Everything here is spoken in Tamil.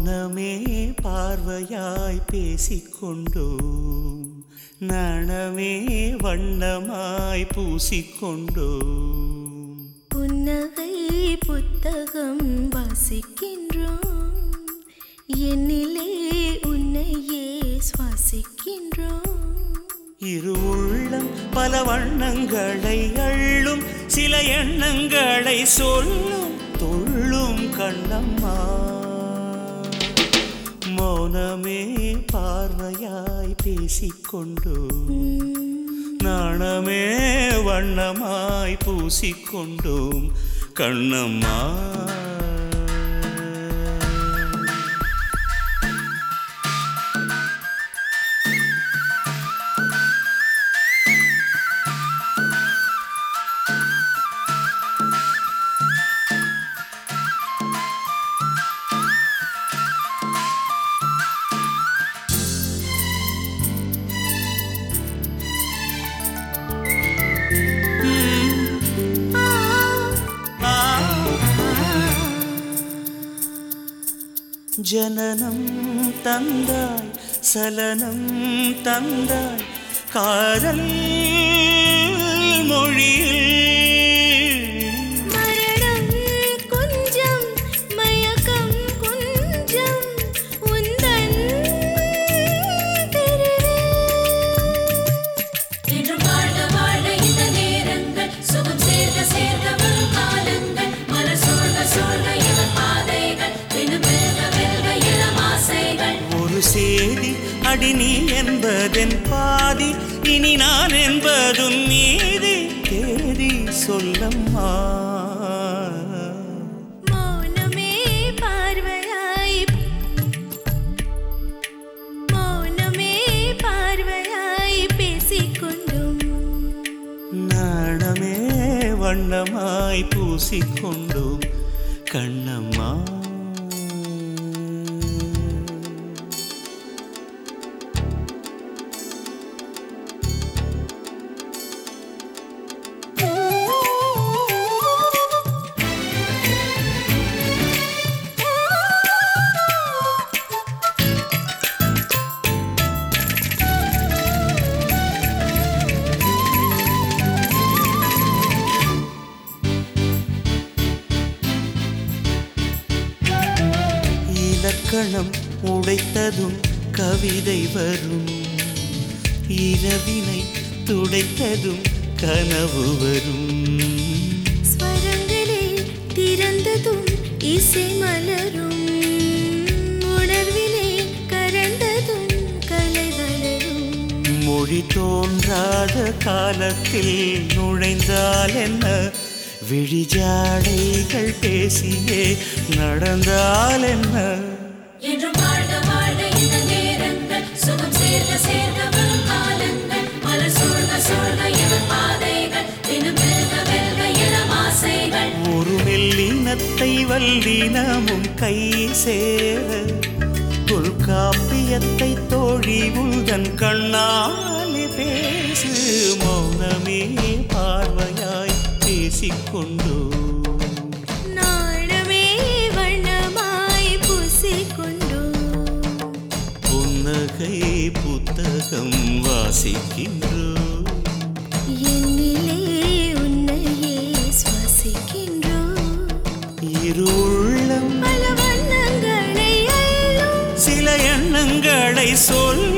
மௌனமே பார்வையாய் பேசிக்கொண்டோம் நனமே வண்ணமாய் பூசிக்கொண்டோம் புன்னகை புத்தகம் வாசிக்கின்றோம் என்னிலே உன்னையே சுவாசிக்கின்றோம் இரு உள்ளம் பல வண்ணங்களை அள்ளும் சில எண்ணங்களை சொல்லும் துள்ளும் கண்ணம்மா மௌனமே பார்வையாய் பேசிக்கொண்டோம் நாணமே வண்ணமாய் பூசிக்கொண்டோம் கண்ணம்மா ஆ. ஜனனம் தந்தாய் சலனம் தந்தாய் காதல் மொழியில் மரணம் கொஞ்சம் மயக்கம் கொஞ்சம் உந்தன் இன்று வாழ்க வாழ்க இந்த நேரங்கள் சுகம் சேர்க்க சேர்க்க வரும் காலங்கள் மலர் சூழ்க சூழ்க இவன் பாதைகள் தினம் வெல்க வெல்க இளம் ஆசைகள் ஒரு சேதி அடி நீ என்பதென் பாதி இனி நான் என்பதும் நீதி தேதி சொல்லம்மா மௌனமே பார்வையாய் மௌனமே பார்வையாய் பேசிக்கொண்டும் நாணமே வண்ணமாய் பூசிக்கொண்டோம் கண்ணம்மா இலக்கணம் உடைத்ததும் கவிதை வரும் இரவினை துடைத்ததும் கனவு வரும் ஸ்வரங்களே திறந்ததும் இசை மலரும் உணர்விலே கரந்ததும் கலை வளரும் மொழி தோன்றாத காலத்தில் நுழைந்தால் என்ன விழிஜாடைகள் பேசியே நடந்தால் என்ன இன்று வாழ்க வாழ்க இந்த நேரங்கள் சுகம் சேர்க்க சேர்க்க வரும் காலங்கள் மலர் சூழ்க சூழ்க இவன் பாதைகள் தினம் வெல்க வெல்க இளம் ஆசைகள் ஒரு மெல்லினத்தை வல்லினமும் கை சேர தொல்காப்பியத்தை தோழி உள்தன் கண்ணாலே பேசு மௌனமே பார்வையாய் பேசிக்கொண்டோ நாணமே வண்ணமாய் பூசிக்கொண்டோம் புன்னகை புத்தகம் வாசிக்கின்றோம் என்னிலே உன்னையே சுவாசிக்கின்றோம் இருள்ளம் பல வண்ணங்களை அள்ளும் சில எண்ணங்களை சொல்